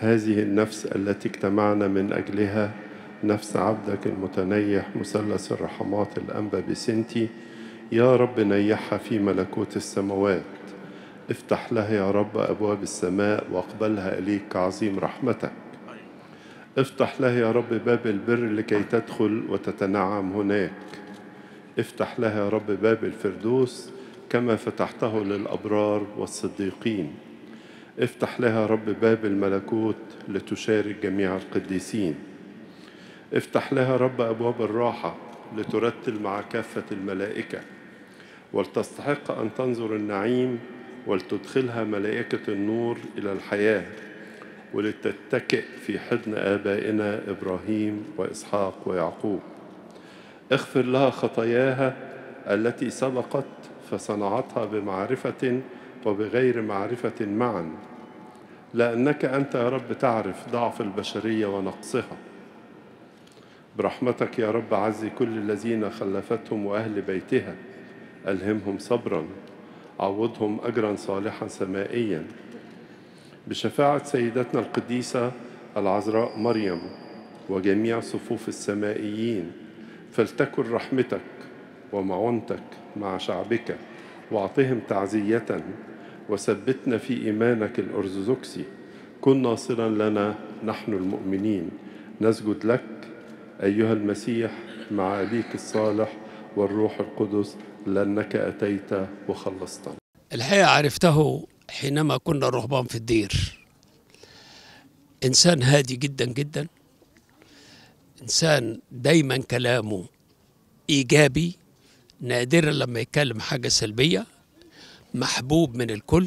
هذه النفس التي اجتمعنا من أجلها نفس عبدك المتنيح مثلث الرحمات الأنبا بسنتي يا رب نيحها في ملكوت السماوات افتح لها يا رب أبواب السماء واقبلها إليك كعظيم رحمتك افتح لها يا رب باب البر لكي تدخل وتتنعم هناك افتح لها يا رب باب الفردوس كما فتحته للأبرار والصديقين افتح لها يا رب باب الملكوت لتشارك جميع القديسين افتح لها يا رب أبواب الراحة لترتل مع كافة الملائكة ولتستحق أن تنظر النعيم ولتدخلها ملائكة النور إلى الحياة ولتتكئ في حضن آبائنا إبراهيم وإسحاق ويعقوب اغفر لها خطاياها التي سبقت فصنعتها بمعرفة وبغير معرفة معا لأنك أنت يا رب تعرف ضعف البشرية ونقصها برحمتك يا رب عزي كل الذين خلفتهم وأهل بيتها ألهمهم صبرا عوضهم أجرا صالحا سمائيا بشفاعة سيدتنا القديسة العذراء مريم وجميع صفوف السمائيين فلتكن رحمتك ومعونتك مع شعبك واعطهم تعزية وثبتنا في إيمانك الأرثوذكسي كن ناصرا لنا نحن المؤمنين نسجد لك أيها المسيح مع أبيك الصالح والروح القدس لأنك أتيت وخلصتنا الحقيقة عرفته حينما كنا رهبان في الدير إنسان هادي جدا جدا إنسان دايما كلامه إيجابي نادرا لما يتكلم حاجة سلبية محبوب من الكل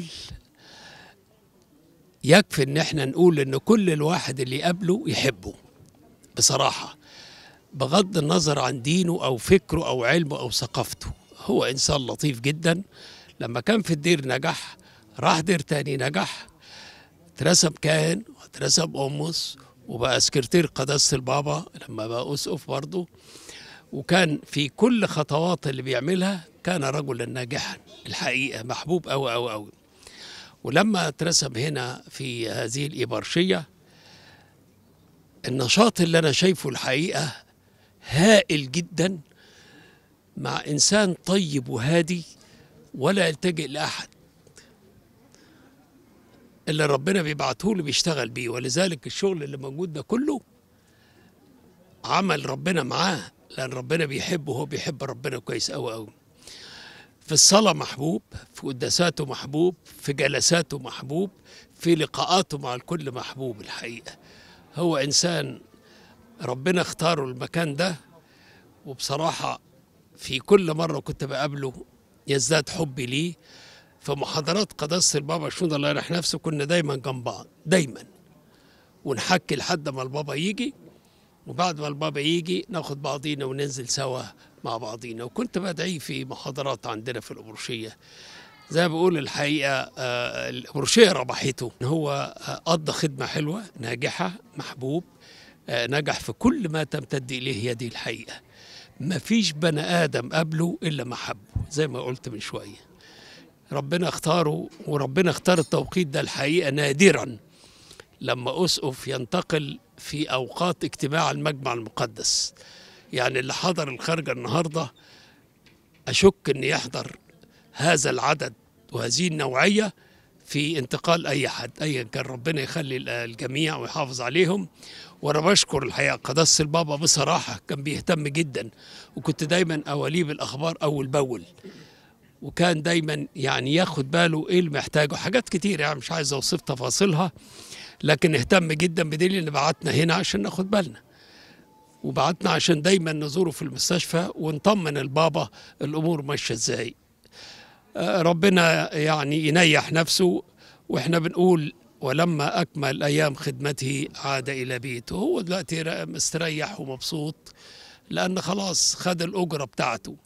يكفي ان احنا نقول ان كل الواحد اللي يقابله يحبه بصراحة بغض النظر عن دينه او فكره او علمه او ثقافته هو انسان لطيف جدا لما كان في الدير نجح راح دير تاني نجح اترسم كاهن واترسم أمس وبقى سكرتير قداسة البابا لما بقى أسقف برضه وكان في كل خطوات اللي بيعملها كان رجلا ناجحا الحقيقة محبوب أوي أوي أوي ولما اترسم هنا في هذه الإبرشية النشاط اللي أنا شايفه الحقيقة هائل جدا مع إنسان طيب وهادي ولا يلتجئ لأحد اللي ربنا بيبعته له بيشتغل بيه ولذلك الشغل اللي موجود ده كله عمل ربنا معاه لأن ربنا بيحبه وهو بيحب ربنا كويس أوي أوي في الصلاة محبوب في قداساته محبوب في جلساته محبوب في لقاءاته مع الكل محبوب الحقيقة هو إنسان ربنا اختاره المكان ده وبصراحة في كل مرة كنت بقابله يزداد حبي ليه في محاضرات قداسة البابا شنود الله يرحم نفسه كنا دايما جنب بعض دايما ونحكي لحد ما البابا يجي وبعد ما البابا يجي ناخد بعضينا وننزل سوا مع بعضينا وكنت بدعيه في محاضرات عندنا في الأبروشية زي ما بقول الحقيقة آه، الأبروشية ربحته هو آه، قضى خدمة حلوة ناجحة محبوب آه، نجح في كل ما تمتد إليه يدي الحقيقة ما فيش بني آدم قبله إلا محبه زي ما قلت من شوية ربنا اختاره وربنا اختار التوقيت ده الحقيقة نادرا لما أسقف ينتقل في أوقات اجتماع المجمع المقدس يعني اللي حضر الخارجة النهاردة أشك أن يحضر هذا العدد وهذه النوعية في انتقال أي حد أيا كان ربنا يخلي الجميع ويحافظ عليهم وأنا بشكر الحقيقة قداسة البابا بصراحة كان بيهتم جدا وكنت دايما أوليه بالأخبار أول بأول وكان دايما يعني ياخد باله ايه اللي محتاجه حاجات كتير يعني مش عايز اوصف تفاصيلها لكن اهتم جدا بدليل ان بعتنا هنا عشان ناخد بالنا وبعتنا عشان دايما نزوره في المستشفى ونطمن البابا الامور ماشيه ازاي آه، ربنا يعني ينيح نفسه واحنا بنقول ولما اكمل ايام خدمته عاد الى بيته هو دلوقتي مستريح ومبسوط لان خلاص خد الاجره بتاعته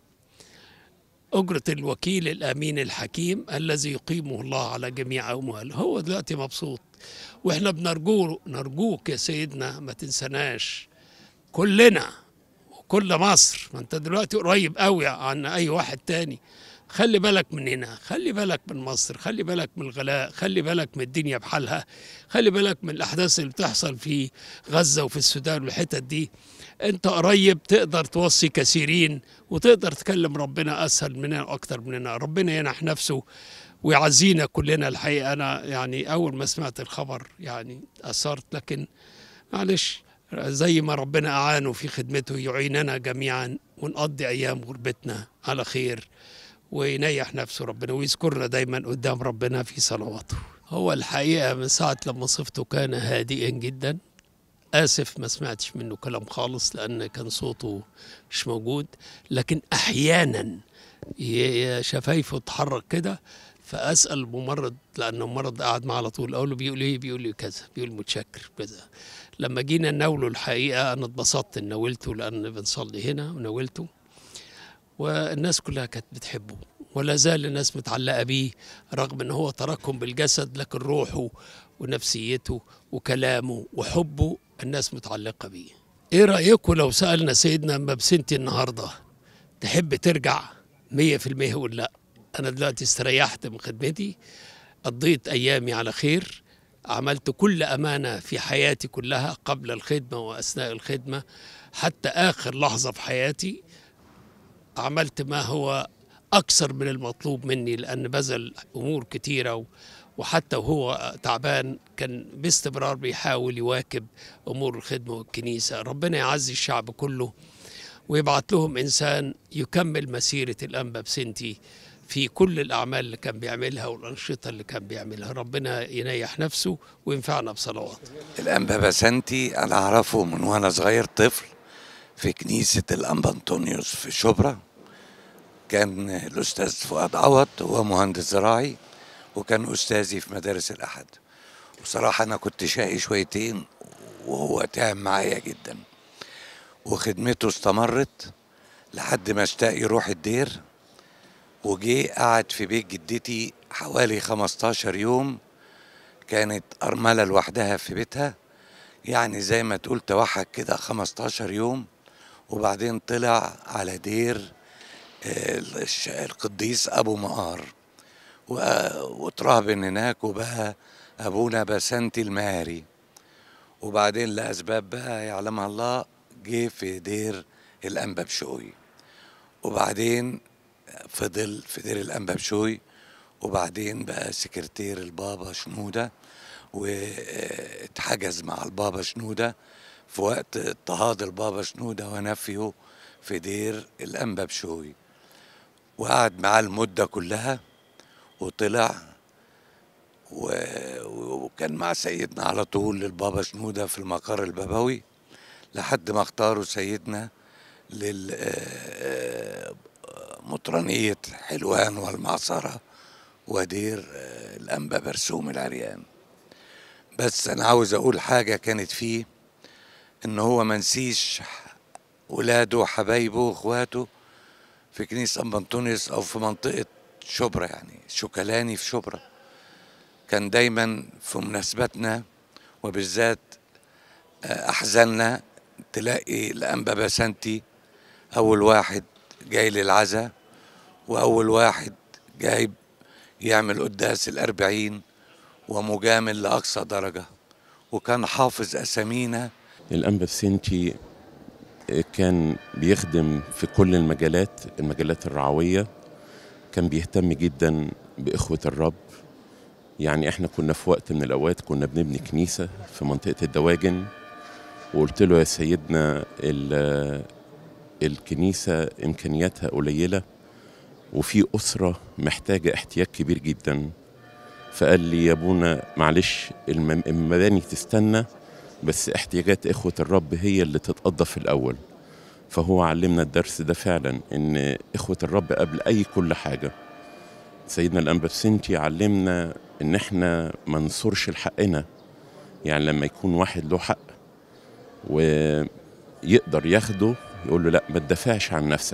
أجرة الوكيل الأمين الحكيم الذي يقيمه الله على جميع أمواله هو دلوقتي مبسوط وإحنا بنرجوه نرجوك يا سيدنا ما تنسناش كلنا وكل مصر ما أنت دلوقتي قريب قوي عن أي واحد تاني خلي بالك من هنا خلي بالك من مصر خلي بالك من الغلاء خلي بالك من الدنيا بحالها خلي بالك من الأحداث اللي بتحصل في غزة وفي السودان والحتت دي انت قريب تقدر توصي كثيرين وتقدر تكلم ربنا أسهل مننا وأكتر مننا ربنا ينح نفسه ويعزينا كلنا الحقيقة أنا يعني أول ما سمعت الخبر يعني أثرت لكن معلش زي ما ربنا أعانه في خدمته يعيننا جميعا ونقضي أيام غربتنا على خير وينيح نفسه ربنا ويذكرنا دايما قدام ربنا في صلواته هو الحقيقة من ساعة لما صفته كان هادئا جدا آسف ما سمعتش منه كلام خالص لأن كان صوته مش موجود لكن أحيانا ي- شفايفه تتحرك كده فاسال الممرض لانه الممرض قاعد معاه على طول اقول له بيقول ايه بيقول لي كذا بيقول متشكر كذا لما جينا نناوله الحقيقه انا اتبسطت ان ناولته لان بنصلي هنا وناولته والناس كلها كانت بتحبه ولا زال الناس متعلقه بيه رغم ان هو تركهم بالجسد لكن روحه ونفسيته وكلامه وحبه الناس متعلقه بيه ايه رايكم لو سالنا سيدنا اما بسنتي النهارده تحب ترجع 100% يقول لا أنا دلوقتي استريحت من خدمتي قضيت أيامي على خير عملت كل أمانة في حياتي كلها قبل الخدمة وأثناء الخدمة حتى آخر لحظة في حياتي عملت ما هو أكثر من المطلوب مني لأن بذل أمور كتيرة و- وحتى وهو تعبان كان باستمرار بيحاول يواكب أمور الخدمة والكنيسة ربنا يعزي الشعب كله ويبعت لهم إنسان يكمل مسيرة الأنبا بسنتي في كل الأعمال اللي كان بيعملها والأنشطة اللي كان بيعملها ربنا ينيح نفسه وينفعنا بصلواته الأنبا بسنتي أنا أعرفه من وأنا صغير طفل في كنيسة الأنبا أنطونيوس في شبرا كان الأستاذ فؤاد عوض هو مهندس زراعي وكان أستاذي في مدارس الأحد وصراحة أنا كنت شقي شويتين وهو تعب معايا جدا وخدمته استمرت لحد ما اشتاق يروح الدير وجي قعد في بيت جدتي حوالي 15 يوم كانت أرملة لوحدها في بيتها يعني زي ما تقول توحد كده 15 يوم وبعدين طلع على دير آه، الش- القديس أبو مقار و- واترهبن هناك وبقى أبونا بسنتي المهري وبعدين لأسباب بقى يعلمها الله جه في دير الأنبا بشوي وبعدين فضل في دير الأنبا بشوي وبعدين بقى سكرتير البابا شنودة واتحجز مع البابا شنودة في وقت اضطهاد البابا شنودة ونفيه في دير الأنبا بشوي وقعد معاه المدة كلها وطلع و- وكان مع سيدنا على طول للبابا شنودة في المقر البابوي لحد ما اختاروا سيدنا للمطرانية حلوان والمعصرة ودير آه، الأنبا برسوم العريان بس أنا عاوز أقول حاجة كانت فيه إن هو منسيش ولاده وحبايبه وإخواته في كنيسة أنبا أنطونيوس أو في منطقة شبرا يعني شوكلاني في شبرا كان دايما في مناسباتنا وبالذات آه، أحزاننا تلاقي الأنبا بسنتي أول واحد جاي للعزاء وأول واحد جايب يعمل قداس الأربعين ومجامل لأقصى درجة وكان حافظ أسامينا الأنبا بسنتي كان بيخدم في كل المجالات المجالات الرعوية كان بيهتم جدا بإخوة الرب يعني احنا كنا في وقت من الأوقات كنا بنبني كنيسة في منطقة الدواجن وقلت له يا سيدنا ال- الكنيسة إمكانياتها قليلة وفي أسرة محتاجة احتياج كبير جدا فقال لي يا ابونا معلش الم- المباني تستنى بس احتياجات إخوة الرب هي اللي تتقضى في الأول فهو علمنا الدرس ده فعلا إن إخوة الرب قبل أي كل حاجة سيدنا الأنبا بسنتي علمنا إن إحنا ما ننصرش لحقنا يعني لما يكون واحد له حق ويقدر ياخده يقول له لا ما تدافعش عن نفسك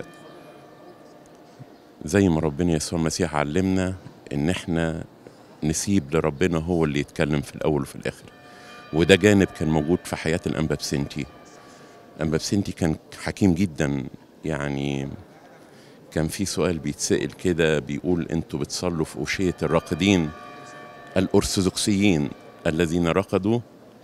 زي ما ربنا يسوع المسيح علمنا إن إحنا نسيب لربنا هو اللي يتكلم في الأول وفي الآخر وده جانب كان موجود في حياة الأنبا بسنتي الأنبا بسنتي كان حكيم جدا يعني كان في سؤال بيتسأل كده بيقول انتوا بتصلوا في أوشية الراقدين الأرثوذكسيين الذين رقدوا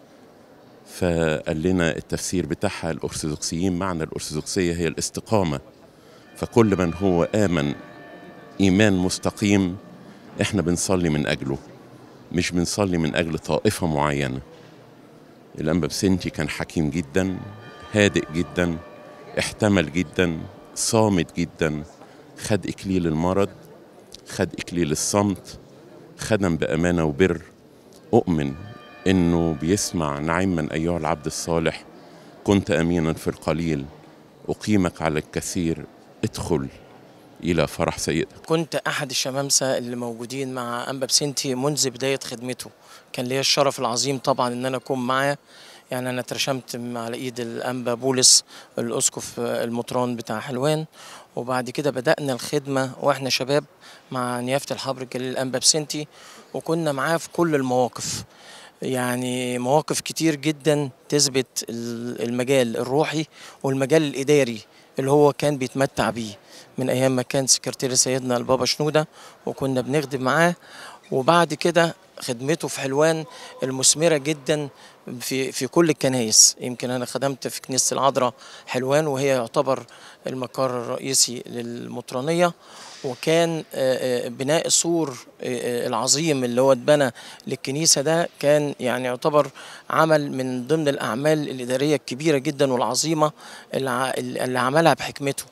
فقال لنا التفسير بتاعها الأرثوذكسيين معنى الأرثوذكسية هي الاستقامة فكل من هو آمن إيمان مستقيم إحنا بنصلي من أجله مش بنصلي من أجل طائفة معينة الأنبا بسنتي كان حكيم جدا هادئ جدا احتمل جدا صامت جدا خد إكليل المرض خد إكليل الصمت خدم بأمانة وبر أؤمن إنه بيسمع نعما أيها العبد الصالح كنت أمينا في القليل أقيمك على الكثير ادخل إلى فرح سيدك كنت احد الشمامسه اللي موجودين مع انبا بسنتي منذ بدايه خدمته كان ليا الشرف العظيم طبعا ان انا اكون معاه يعني انا اترشمت على ايد الانبا بولس الاسقف المطران بتاع حلوان وبعد كده بدانا الخدمه واحنا شباب مع نيافه الحبر الجليل الانبا بسنتي وكنا معاه في كل المواقف يعني مواقف كتير جدا تثبت ال- المجال الروحي والمجال الاداري اللي هو كان بيتمتع بيه من ايام ما كان سكرتير سيدنا البابا شنوده وكنا بنخدم معاه وبعد كده خدمته في حلوان المثمره جدا في في كل الكنايس يمكن انا خدمت في كنيسه العذراء حلوان وهي يعتبر المقر الرئيسي للمطرانيه وكان آه، آه، بناء السور آه، آه، العظيم اللي هو اتبنى للكنيسه ده كان يعني يعتبر عمل من ضمن الاعمال الاداريه الكبيره جدا والعظيمه اللي ع- اللي عملها بحكمته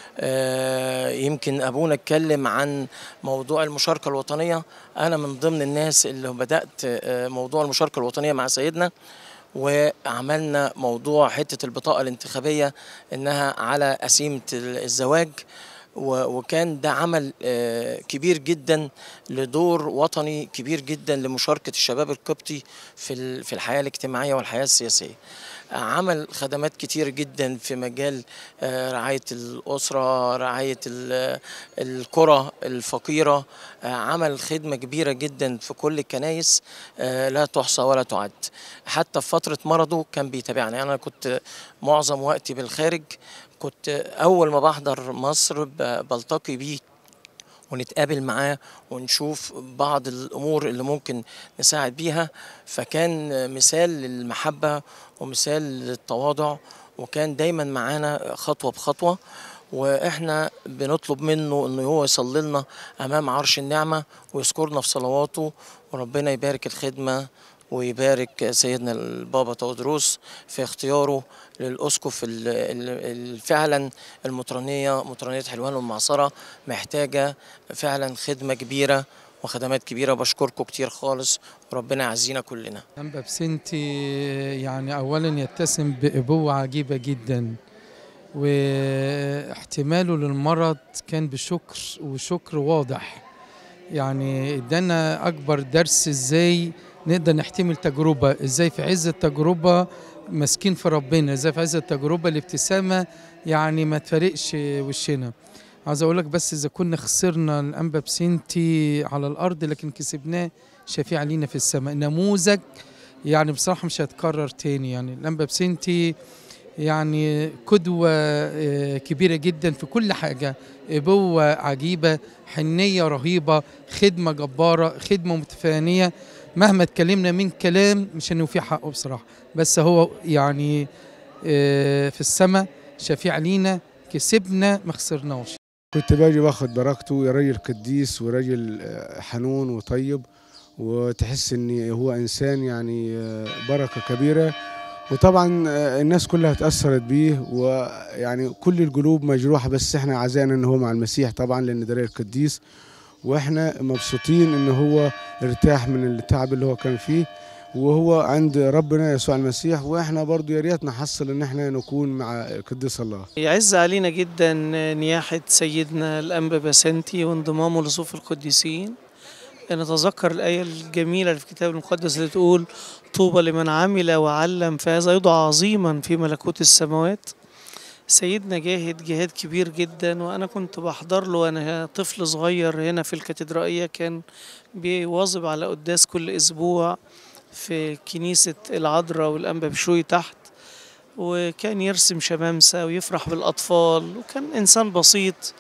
آه، يمكن ابونا اتكلم عن موضوع المشاركه الوطنيه انا من ضمن الناس اللي بدات آه، موضوع المشاركه الوطنيه مع سيدنا وعملنا موضوع حته البطاقه الانتخابيه انها على قسيمه الزواج و- وكان ده عمل آه، كبير جدا لدور وطني كبير جدا لمشاركه الشباب القبطي في ال- في الحياه الاجتماعيه والحياه السياسيه. عمل خدمات كتير جدا في مجال آه، رعايه الاسره، رعايه ال- القرى الفقيره، آه، عمل خدمه كبيره جدا في كل الكنايس آه، لا تحصى ولا تعد. حتى في فتره مرضه كان بيتابعني، انا كنت معظم وقتي بالخارج كنت اول ما بحضر مصر ب- بلتقي بيه ونتقابل معاه ونشوف بعض الامور اللي ممكن نساعد بيها فكان مثال للمحبه ومثال للتواضع وكان دايما معانا خطوه بخطوه واحنا بنطلب منه انه هو يصلي لنا امام عرش النعمه ويذكرنا في صلواته وربنا يبارك الخدمه ويبارك سيدنا البابا تودروس في اختياره للأسقف ال- ال- ال- فعلا المطرانية مطرانية حلوان والمعصرة محتاجة فعلا خدمة كبيرة وخدمات كبيرة بشكركم كتير خالص وربنا يعزينا كلنا أنبا بسنتي يعني أولا يتسم بأبوة عجيبة جدا واحتماله للمرض كان بشكر وشكر واضح يعني ادانا أكبر درس إزاي نقدر نحتمل تجربة إزاي في عز التجربة ماسكين في ربنا إزاي في عز التجربة الابتسامة يعني ما تفارقش وشنا عايز أقول لك بس إذا كنا خسرنا الأنبا بسنتي على الأرض لكن كسبناه شفيع لينا في السماء نموذج يعني بصراحة مش هتكرر تاني يعني الأنبا بسنتي يعني قدوة آه، كبيرة جدا في كل حاجة أبوة عجيبة حنية رهيبة خدمة جبارة خدمة متفانية مهما اتكلمنا من كلام مش هنوفي حقه بصراحة بس هو يعني آه، في السماء شفيع لينا كسبنا ما خسرناش كنت باجي باخد بركته يا راجل قديس وراجل آه، حنون وطيب وتحس ان هو انسان يعني آه، بركه كبيره وطبعا آه، الناس كلها اتاثرت بيه ويعني كل القلوب مجروحه بس احنا عزانا ان هو مع المسيح طبعا لان ده راجل قديس واحنا مبسوطين ان هو ارتاح من التعب اللي هو كان فيه وهو عند ربنا يسوع المسيح واحنا برضو يا ريت نحصل ان احنا نكون مع قديس الله يعز علينا جدا نياحة سيدنا الأنبا بسنتي وانضمامه لصوف القديسين نتذكر الآية الجميلة اللي في الكتاب المقدس اللي تقول طوبى لمن عمل وعلم فهذا يدعى عظيما في ملكوت السماوات سيدنا جاهد جهاد كبير جدا وأنا كنت بحضر له وأنا طفل صغير هنا في الكاتدرائية كان بيواظب على قداس كل أسبوع في كنيسة العذراء والأنبا بشوي تحت وكان يرسم شمامسة ويفرح بالأطفال وكان إنسان بسيط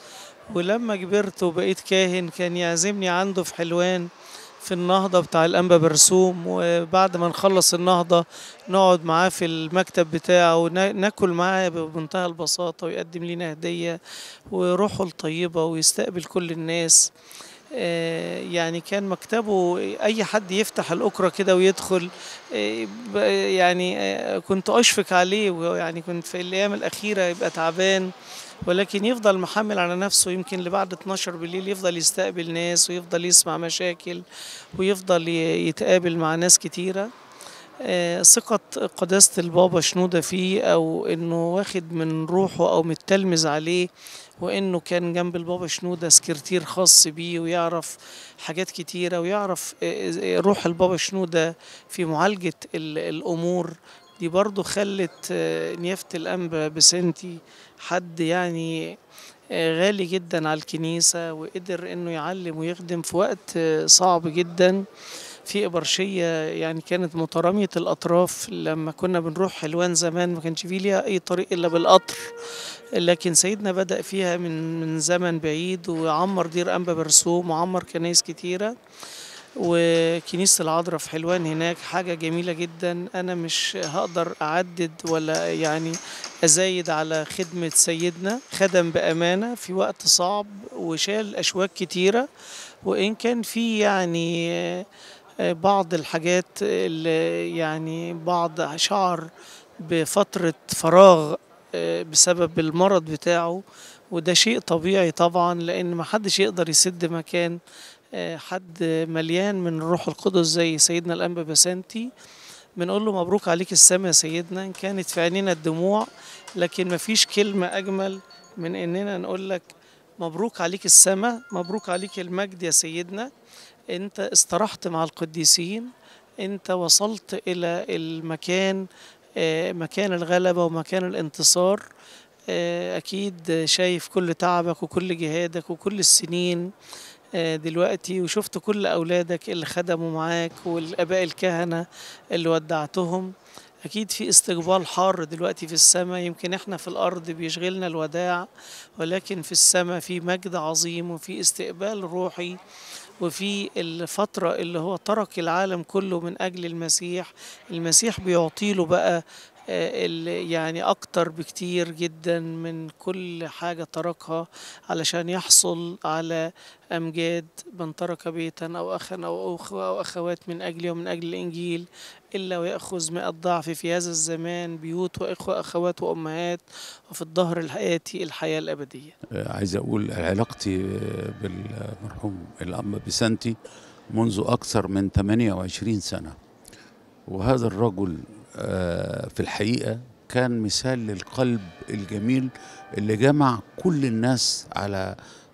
ولما كبرت وبقيت كاهن كان يعزمني عنده في حلوان في النهضة بتاع الأنبا برسوم وبعد ما نخلص النهضة نقعد معاه في المكتب بتاعه وناكل معاه بمنتهى البساطة ويقدم لنا هدية وروحه الطيبة ويستقبل كل الناس آه، يعني كان مكتبه اي حد يفتح الاكره كده ويدخل آه، ب- يعني آه، كنت اشفق عليه ويعني كنت في الايام الاخيره يبقى تعبان ولكن يفضل محمل على نفسه يمكن لبعد 12 بالليل يفضل يستقبل ناس ويفضل يسمع مشاكل ويفضل ي- يتقابل مع ناس كتيره آه، ثقة قداسة البابا شنودة فيه أو إنه واخد من روحه أو متلمذ عليه وإنه كان جنب البابا شنودة سكرتير خاص بيه ويعرف حاجات كتيرة ويعرف آه، آه، روح البابا شنودة في معالجة ال- الأمور دي برضو خلت آه، نيافة الأنبا بسنتي حد يعني آه، غالي جدا على الكنيسة وقدر إنه يعلم ويخدم في وقت آه، صعب جدا في إبرشية يعني كانت مترامية الأطراف لما كنا بنروح حلوان زمان ما كانش فيه ليها أي طريق إلا بالقطر لكن سيدنا بدأ فيها من من زمن بعيد وعمر دير أنبا برسوم وعمر كنايس كتيرة وكنيسة العذراء في حلوان هناك حاجة جميلة جدا أنا مش هقدر أعدد ولا يعني أزايد على خدمة سيدنا خدم بأمانة في وقت صعب وشال أشواك كتيرة وإن كان في يعني آه، آه، بعض الحاجات اللي يعني بعض شعر بفترة فراغ آه، بسبب المرض بتاعه وده شيء طبيعي طبعا لأن محدش يقدر يسد مكان آه، حد مليان من الروح القدس زي سيدنا الأنبا بسنتي بنقول له مبروك عليك السما يا سيدنا إن كانت في عينينا الدموع لكن مفيش كلمة أجمل من إننا نقول لك مبروك عليك السما مبروك عليك المجد يا سيدنا أنت استرحت مع القديسين أنت وصلت إلى المكان آه، مكان الغلبة ومكان الانتصار آه، أكيد شايف كل تعبك وكل جهادك وكل السنين آه، دلوقتي وشفت كل أولادك اللي خدموا معاك والآباء الكهنة اللي ودعتهم أكيد في استقبال حار دلوقتي في السماء يمكن إحنا في الأرض بيشغلنا الوداع ولكن في السماء في مجد عظيم وفي استقبال روحي وفي الفترة اللي هو ترك العالم كله من أجل المسيح المسيح بيعطيله بقى آه، ال- يعني أكتر بكتير جدا من كل حاجة تركها علشان يحصل على أمجاد من ترك بيتا أو أخا أو أخوة أو أخوات من أجلي ومن أجل الإنجيل إلا ويأخذ مئة ضعف في هذا الزمان بيوت وإخوة أخوات وأمهات وفي الظهر الآتي الحياة الأبدية آه، عايز أقول علاقتي آه، بالمرحوم الأنبا بسنتي منذ أكثر من 28 سنة وهذا الرجل آه، في الحقيقة كان مثال للقلب الجميل اللي جمع كل الناس على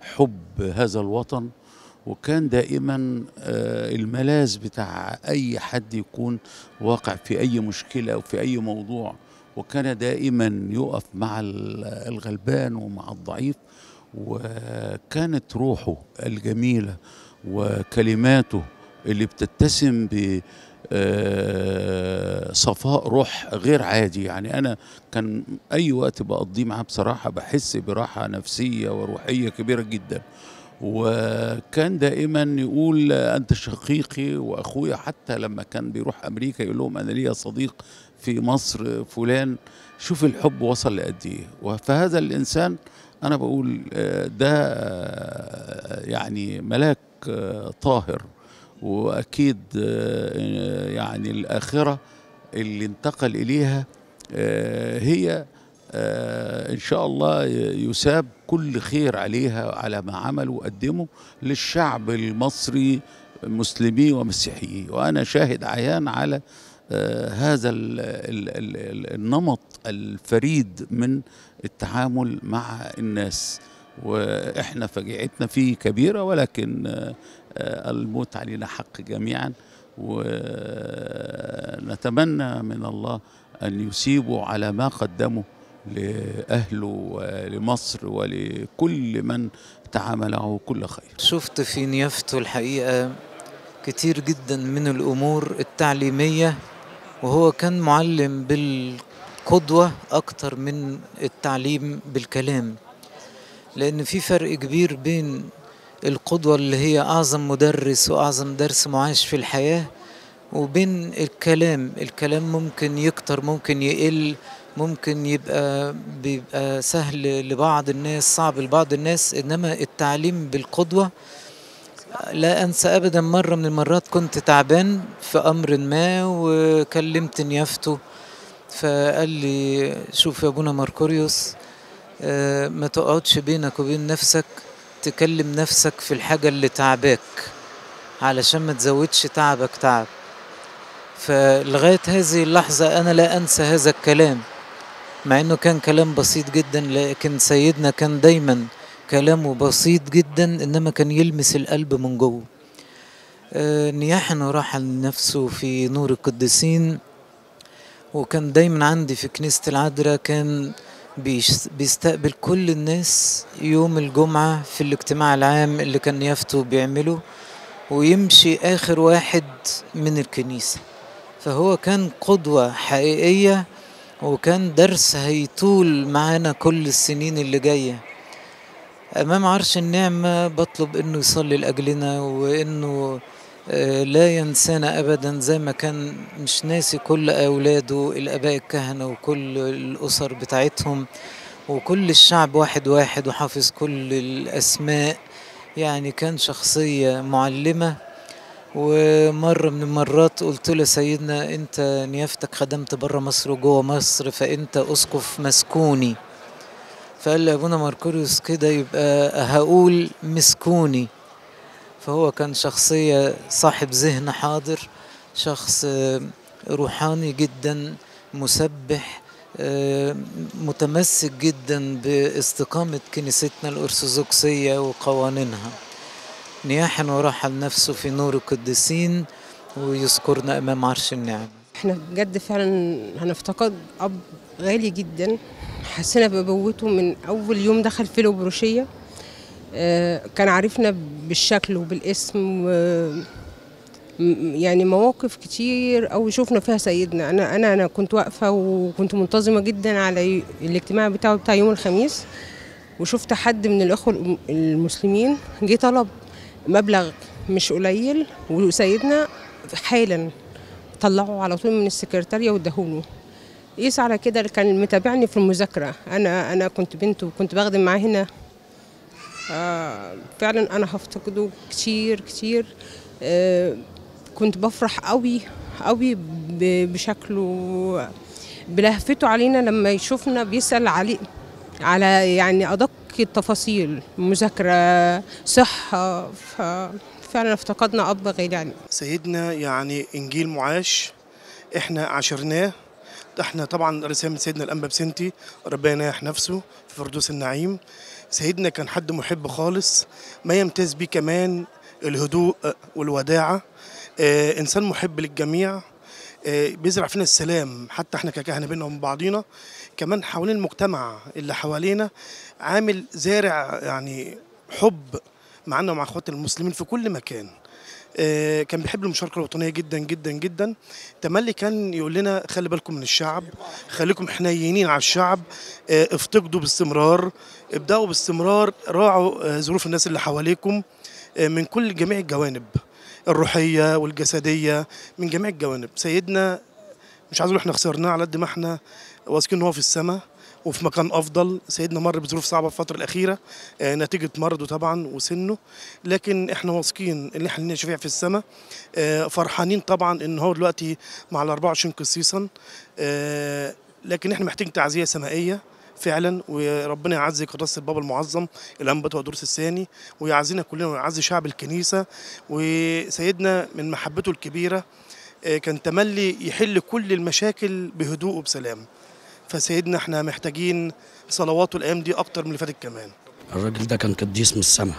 حب هذا الوطن وكان دائما آه، الملاذ بتاع أي حد يكون واقع في أي مشكلة أو في أي موضوع وكان دائما يقف مع ال- الغلبان ومع الضعيف وكانت روحه الجميلة وكلماته اللي بتتسم ب آه، صفاء روح غير عادي يعني انا كان اي وقت بقضيه معاه بصراحه بحس براحه نفسيه وروحيه كبيره جدا وكان دائما يقول انت شقيقي واخويا حتى لما كان بيروح امريكا يقول لهم انا ليا صديق في مصر فلان شوف الحب وصل لقد ايه فهذا الانسان انا بقول آه، ده آه، يعني ملاك آه، طاهر واكيد آه، يعني الاخره اللي انتقل اليها آه، هي آه، ان شاء الله يساب كل خير عليها على ما عمل وقدمه للشعب المصري مسلمي ومسيحي وانا شاهد عيان على آه، هذا ال ال ال ال النمط الفريد من التعامل مع الناس واحنا فجيعتنا فيه كبيره ولكن آه، آه، الموت علينا حق جميعا ونتمنى من الله ان يسيبوا على ما قدموا لاهله ولمصر ولكل من تعامله كل خير شفت في نيافته الحقيقة كتير جدا من الأمور التعليمية وهو كان معلم بالقدوة أكتر من التعليم بالكلام لأن في فرق كبير بين القدوة اللي هي أعظم مدرس وأعظم درس معاش في الحياة وبين الكلام الكلام ممكن يكتر ممكن يقل ممكن يبقى بيبقى سهل لبعض الناس صعب لبعض الناس إنما التعليم بالقدوة لا أنسى أبدا مرة من المرات كنت تعبان في أمر ما وكلمت نيافته فقال لي شوف يا ابونا ماركوريوس آه، ما تقعدش بينك وبين نفسك تكلم نفسك في الحاجة اللي تعباك علشان ما تزودش تعبك تعب فلغاية هذه اللحظة أنا لا أنسى هذا الكلام مع إنه كان كلام بسيط جدا لكن سيدنا كان دايما كلامه بسيط جدا إنما كان يلمس القلب من جوه آه، نياحنا راح لنفسه في نور القديسين وكان دايما عندي في كنيسة العذراء كان بيش- بيستقبل كل الناس يوم الجمعة في الاجتماع العام اللي كان يافته بيعمله ويمشي آخر واحد من الكنيسة فهو كان قدوة حقيقية وكان درس هيطول معانا كل السنين اللي جاية أمام عرش النعمة بطلب إنه يصلي لأجلنا وإنه آه، لا ينسانا أبدا زي ما كان مش ناسي كل أولاده الآباء الكهنة وكل الأسر بتاعتهم وكل الشعب واحد واحد وحافظ كل الأسماء يعني كان شخصية معلمة ومرة من المرات قلت له سيدنا أنت نيافتك خدمت برا مصر وجوه مصر فأنت أسقف مسكوني فقال لي أبونا ماركوريوس كده يبقى هقول مسكوني فهو كان شخصية صاحب ذهن حاضر شخص آه، روحاني جدا مسبح آه، متمسك جدا باستقامة كنيستنا الأرثوذكسية وقوانينها نياحا ورحل نفسه في نور القديسين ويذكرنا أمام عرش النعم احنا بجد فعلا هنفتقد اب غالي جدا حسينا بابوته من اول يوم دخل فيلو بروشيه آه، كان عارفنا بالشكل وبالاسم و م- يعني مواقف كتير أوي شفنا فيها سيدنا انا انا انا كنت واقفه وكنت منتظمه جدا على ي- الاجتماع بتاعه بتاع يوم الخميس وشفت حد من الاخوه الم- المسلمين جه طلب مبلغ مش قليل وسيدنا حالا طلعه على طول من السكرتارية واداهوله قيس على كده اللي كان متابعني في المذاكرة أنا أنا كنت بنت وكنت بخدم معاه هنا آه فعلا أنا هفتقده كتير كتير آه كنت بفرح قوي قوي ب- بشكله بلهفته علينا لما يشوفنا بيسأل عليه على يعني أدق التفاصيل مذاكرة صحة ففعلا افتقدنا أب غالي علينا سيدنا يعني انجيل معاش احنا عاشرناه احنا طبعا رسالة سيدنا الانبا بسنتي ربنا يناح نفسه في فردوس النعيم سيدنا كان حد محب خالص ما يمتاز بيه كمان الهدوء والوداعة آه انسان محب للجميع آه بيزرع فينا السلام حتى احنا ككهنة بينا وبين بعضينا كمان حوالين المجتمع اللي حوالينا عامل زارع يعني حب معنا ومع اخوات المسلمين في كل مكان آه، كان بيحب المشاركه الوطنيه جدا جدا جدا تملي كان يقول لنا خلي بالكم من الشعب خليكم حنينين على الشعب آه، افتقدوا باستمرار ابداوا باستمرار راعوا آه، ظروف الناس اللي حواليكم آه، من كل جميع الجوانب الروحيه والجسديه من جميع الجوانب سيدنا مش عايز اقول احنا خسرناه على قد ما احنا واثقين ان هو في السماء وفي مكان افضل سيدنا مر بظروف صعبه في الفتره الاخيره آه، نتيجه مرضه طبعا وسنه لكن احنا واثقين ان احنا لنا شفيع في السماء آه، فرحانين طبعا ان هو دلوقتي مع ال 24 قسيسا آه، لكن احنا محتاجين تعزيه سمائيه فعلا وربنا يعزي قداسه البابا المعظم الانبا ودروس الثاني ويعزينا كلنا ويعزي شعب الكنيسه وسيدنا من محبته الكبيره آه، كان تملي يحل كل المشاكل بهدوء وبسلام فسيدنا احنا محتاجين صلواته الايام دي اكتر من اللي فاتت كمان الراجل ده كان قديس من السماء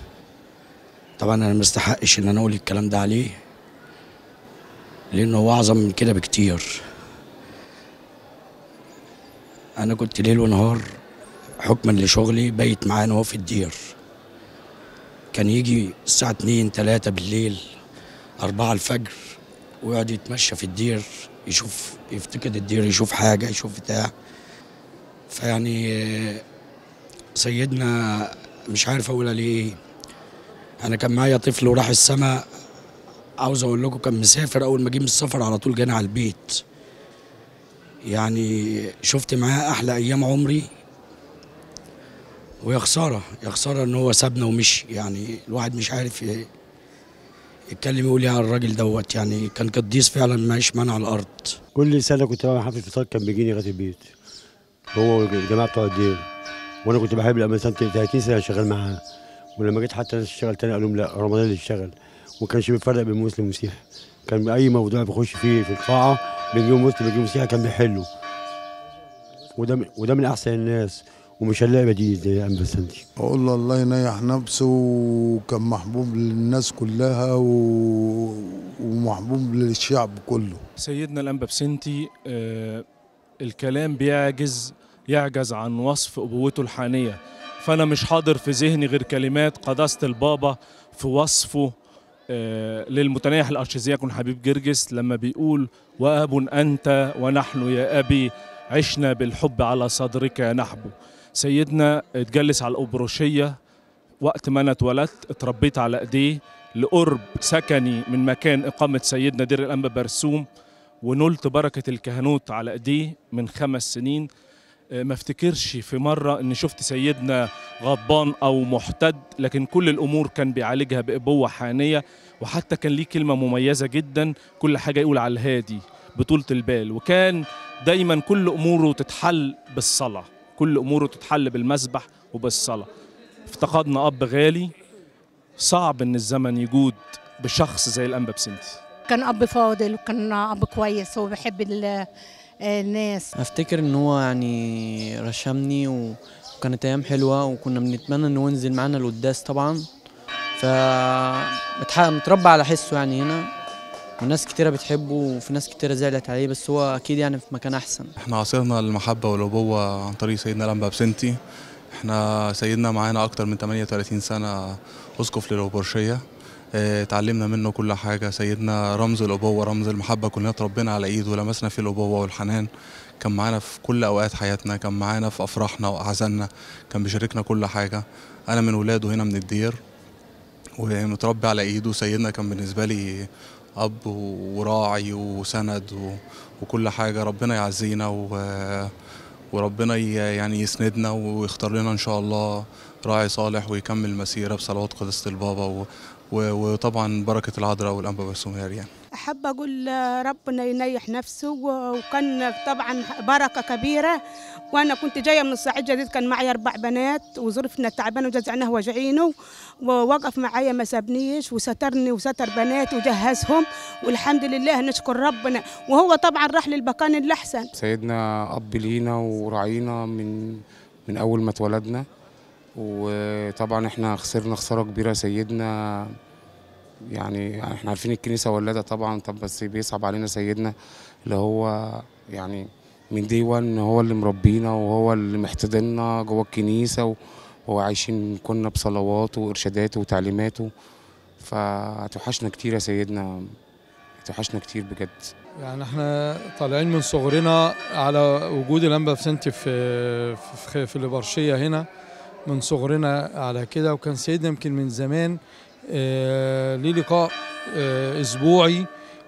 طبعا انا مستحقش ان انا اقول الكلام ده عليه لانه هو اعظم من كده بكتير انا كنت ليل ونهار حكما لشغلي بيت معانا وهو في الدير كان يجي الساعة اتنين تلاتة بالليل أربعة الفجر ويقعد يتمشى في الدير يشوف يفتقد الدير يشوف حاجة يشوف بتاع فيعني آه، سيدنا مش عارف اقول عليه ايه انا كان معايا طفل وراح السماء عاوز اقول لكم كان مسافر اول ما جه من السفر على طول جانا على البيت يعني شفت معاه احلى ايام عمري ويا خساره يا خساره ان هو سابنا ومشي يعني الواحد مش عارف ي- يتكلم يقول ايه على الراجل دوت يعني كان قديس فعلا ماهيش معانا على الارض كل سنه كنت بعمل حفله فطار كان بيجيني لغايه البيت هو والجماعه بتوع الدين وانا كنت بحب الامانه سنه 30 سنه شغال معاه ولما جيت حتى اشتغل تاني قالوا لهم لا رمضان اللي اشتغل وما كانش بيفرق بين مسلم ومسيحي كان اي موضوع بيخش فيه في القاعه بيجيبوا مسلم بيجيبوا مسيحي كان بيحله وده من- وده من احسن الناس ومش هنلاقي بديل زي انبا سنتي اقول له الله ينيح نفسه وكان محبوب للناس كلها و... ومحبوب للشعب كله سيدنا الأنبا بسنتي آه، الكلام بيعجز يعجز عن وصف أبوته الحانية فأنا مش حاضر في ذهني غير كلمات قداسة البابا في وصفه آه، للمتنيح الأرشيزياكون حبيب جرجس لما بيقول وأب أنت ونحن يا أبي عشنا بالحب على صدرك نحبو سيدنا اتجلس على الأبروشية وقت ما أنا اتولدت اتربيت على إيديه لقرب سكني من مكان إقامة سيدنا دير الأنبا برسوم ونلت بركة الكهنوت على إيديه من خمس سنين آه، ما افتكرش في مرة إن شفت سيدنا غضبان أو محتد لكن كل الأمور كان بيعالجها بأبوة حانية وحتى كان ليه كلمة مميزة جدا كل حاجة يقول على الهادي بطولة البال وكان دايما كل أموره تتحل بالصلاة كل أموره تتحل بالمسبح وبالصلاة افتقدنا أب غالي صعب إن الزمن يجود بشخص زي الأنبا بسنتي كان اب فاضل وكان اب كويس وبيحب ال- الناس افتكر ان هو يعني رشمني وكانت ايام حلوه وكنا بنتمنى انه ينزل معانا القداس طبعا ف متح- متربى على حسه يعني هنا وناس كتيره بتحبه وفي ناس كتيره زعلت عليه بس هو اكيد يعني في مكان احسن احنا عاصرنا المحبة والأبوة عن طريق سيدنا الأنبا بسنتي احنا سيدنا معانا أكتر من 38 سنة أسقف للأوبرشية اه، اتعلمنا منه كل حاجة سيدنا رمز الأبوة رمز المحبة كلنا اتربينا على إيده ولمسنا فيه الأبوة والحنان كان معانا في كل أوقات حياتنا كان معانا في أفراحنا وأحزاننا كان بيشاركنا كل حاجة أنا من ولاده هنا من الدير ومتربي على ايده سيدنا كان بالنسبه لي اب وراعي وسند و... وكل حاجه ربنا يعزينا و... وربنا ي... يعني يسندنا ويختار لنا ان شاء الله راعي صالح ويكمل المسيره بصلوات قداسه البابا و... و... وطبعا بركه العذراء والانبا برسومير يعني أحب أقول ربنا ينيح نفسه وكان طبعا بركة كبيرة وأنا كنت جاية من الصعيد جديد كان معي أربع بنات وظروفنا تعبانة وجزعناه وجعينه ووقف معايا ما سابنيش وسترني وستر بناتي وجهزهم والحمد لله نشكر ربنا وهو طبعا راح للمكان الأحسن سيدنا أب لينا وراعينا من من أول ما اتولدنا وطبعا احنا خسرنا خسارة كبيرة سيدنا يعني احنا عارفين الكنيسة ولادة طبعا طب بس بيصعب علينا سيدنا اللي هو يعني من دي وان هو اللي مربينا وهو اللي محتضننا جوه الكنيسة وهو عايشين كنا بصلواته وإرشاداته وتعليماته فهتوحشنا كتير يا سيدنا هتوحشنا كتير بجد يعني احنا طالعين من صغرنا على وجود الانبا بسنتي في في, في الإبرشية هنا من صغرنا على كده وكان سيدنا يمكن من زمان آه ليه لقاء آه اسبوعي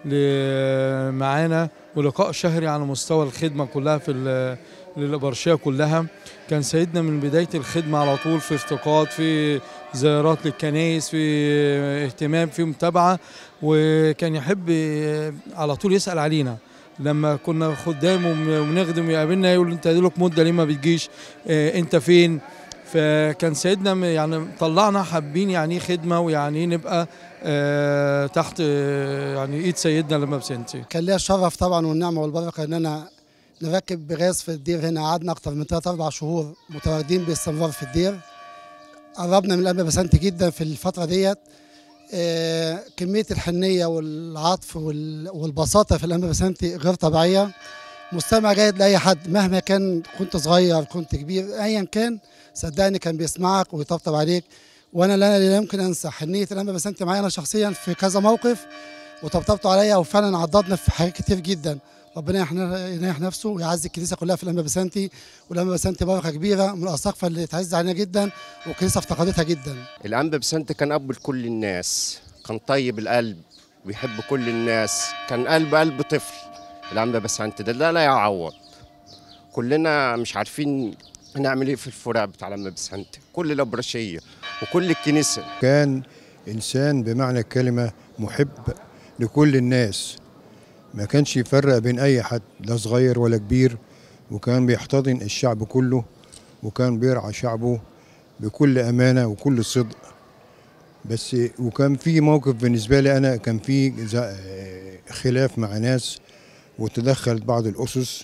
ل- معانا ولقاء شهري على مستوى الخدمه كلها في ال- للإبرشية كلها كان سيدنا من بداية الخدمة على طول في افتقاد في زيارات للكنائس في اهتمام في متابعة وكان يحب آه، على طول يسأل علينا لما كنا خدام وم- وبنخدم يقابلنا يقول انت لك مده ليه ما بتجيش اه انت فين فكان سيدنا م- يعني طلعنا حابين يعني ايه خدمه ويعني ايه نبقى اه تحت اه يعني ايد سيدنا لما بسنتي كان ليا الشرف طبعا والنعمه والبركه ان انا نركب بغاز في الدير هنا قعدنا اكتر من ثلاث اربع شهور متواجدين باستمرار في الدير قربنا من الانبا بسنت جدا في الفتره ديت آه، كميه الحنيه والعطف وال- والبساطه في الانبا بسنتي غير طبيعيه مستمع جيد لاي حد مهما كان كنت صغير كنت كبير ايا كان صدقني كان بيسمعك ويطبطب عليك وانا لا لا يمكن انسى حنيه الانبا بسنت معايا انا شخصيا في كذا موقف وطبطبتوا عليا وفعلا عضدنا في حاجات كتير جدا ربنا يحن- يريح نفسه ويعزي الكنيسه كلها في الانبا بسنتي والانبا بسنتي بركه كبيره من الاساقفه اللي تعز علينا جدا والكنيسه افتقدتها جدا الأنبا بسنت كان أب لكل الناس كان طيب القلب بيحب كل الناس كان قلب قلب طفل الأنبا بسنت ده لا لا يعوض كلنا مش عارفين نعمل ايه في الفراق بتاع الأنبا بسنت كل الأبرشية وكل الكنيسة كان إنسان بمعنى الكلمة محب لكل الناس ما كانش يفرق بين أي حد لا صغير ولا كبير وكان بيحتضن الشعب كله وكان بيرعى شعبه بكل أمانة وكل صدق بس وكان في موقف بالنسبة لي أنا كان في زا- خلاف مع ناس وتدخلت بعض الأسس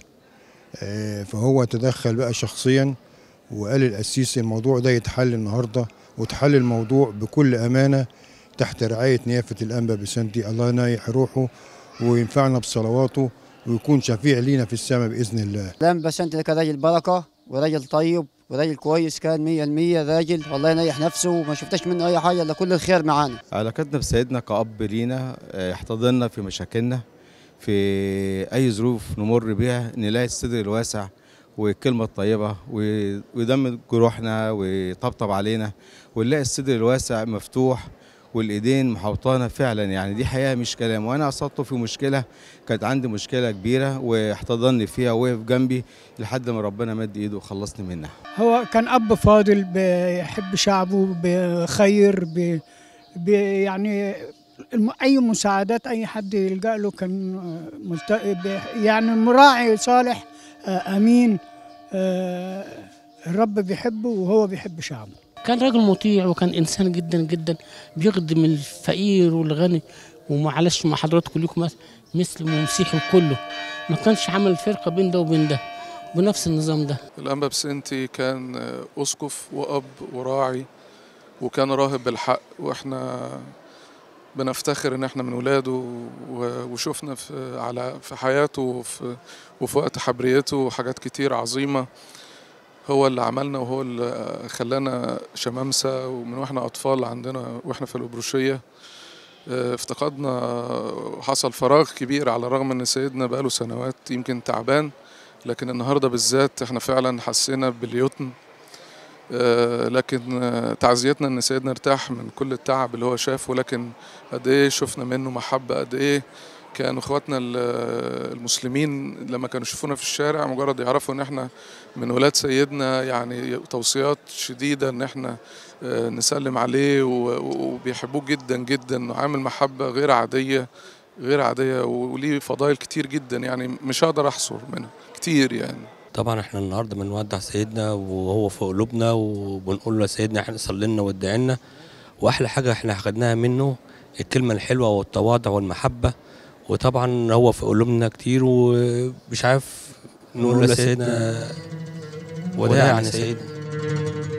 آه، فهو تدخل بقى شخصيا وقال القسيس الموضوع ده يتحل النهارده وتحل الموضوع بكل امانه تحت رعايه نيافه الانبا بسنتي الله ينايح روحه وينفعنا بصلواته ويكون شفيع لينا في السماء باذن الله لام بسنت ده كان راجل بركة وراجل طيب وراجل كويس كان مية المية راجل والله ينيح نفسه وما شفتش منه أي حاجة إلا كل الخير معانا علاقتنا بسيدنا كأب لينا آه، يحتضننا في مشاكلنا في أي ظروف نمر بيها نلاقي الصدر الواسع والكلمة الطيبة و- ويدمج جروحنا ويطبطب علينا ونلاقي الصدر الواسع مفتوح والإيدين محوطانة فعلا يعني دي حقيقة مش كلام وأنا أصبته في مشكلة كانت عندي مشكلة كبيرة واحتضنني فيها ووقف جنبي لحد ما ربنا مد إيده وخلصني منها هو كان أب فاضل بيحب شعبه بخير ب... ب... يعني الم... أي مساعدات أي حد يلجأ له كان آه، ملت... ب... يعني مراعي صالح آه، أمين آه، الرب بيحبه وهو بيحب شعبه كان راجل مطيع وكان انسان جدا جدا بيخدم الفقير والغني ومعلش مع حضراتكم كلكم مسلم ومسيحي وكله ما كانش عمل فرقه بين ده وبين ده بنفس النظام ده الأنبا بسنتي كان أسقف وأب وراعي وكان راهب بالحق وإحنا بنفتخر إن إحنا من ولاده و- وشفنا في على في حياته وفي, وفي وقت حبريته حاجات كتير عظيمة هو اللي عملنا وهو اللي خلانا شمامسة ومن واحنا أطفال عندنا واحنا في الأبروشية اه، افتقدنا حصل فراغ كبير على الرغم ان سيدنا بقاله سنوات يمكن تعبان لكن النهارده بالذات احنا فعلا حسينا باليتم آه، لكن آه، تعزيتنا ان سيدنا ارتاح من كل التعب اللي هو شافه لكن قد ايه شفنا منه محبه قد ايه كانوا اخواتنا ال- المسلمين لما كانوا يشوفونا في الشارع مجرد يعرفوا ان احنا من ولاد سيدنا يعني توصيات شديده ان احنا آه، نسلم عليه و- وبيحبوه جدا جدا وعامل محبه غير عاديه غير عاديه وليه فضائل كتير جدا يعني مش هقدر احصر منها كتير يعني طبعا احنا النهارده بنودع سيدنا وهو في قلوبنا وبنقول له يا سيدنا احنا صلي لنا وادعي لنا واحلى حاجه احنا خدناها منه الكلمه الحلوه والتواضع والمحبه وطبعا هو في قلوبنا كتير ومش عارف نقول له يا سيدنا وداعا يا سيدنا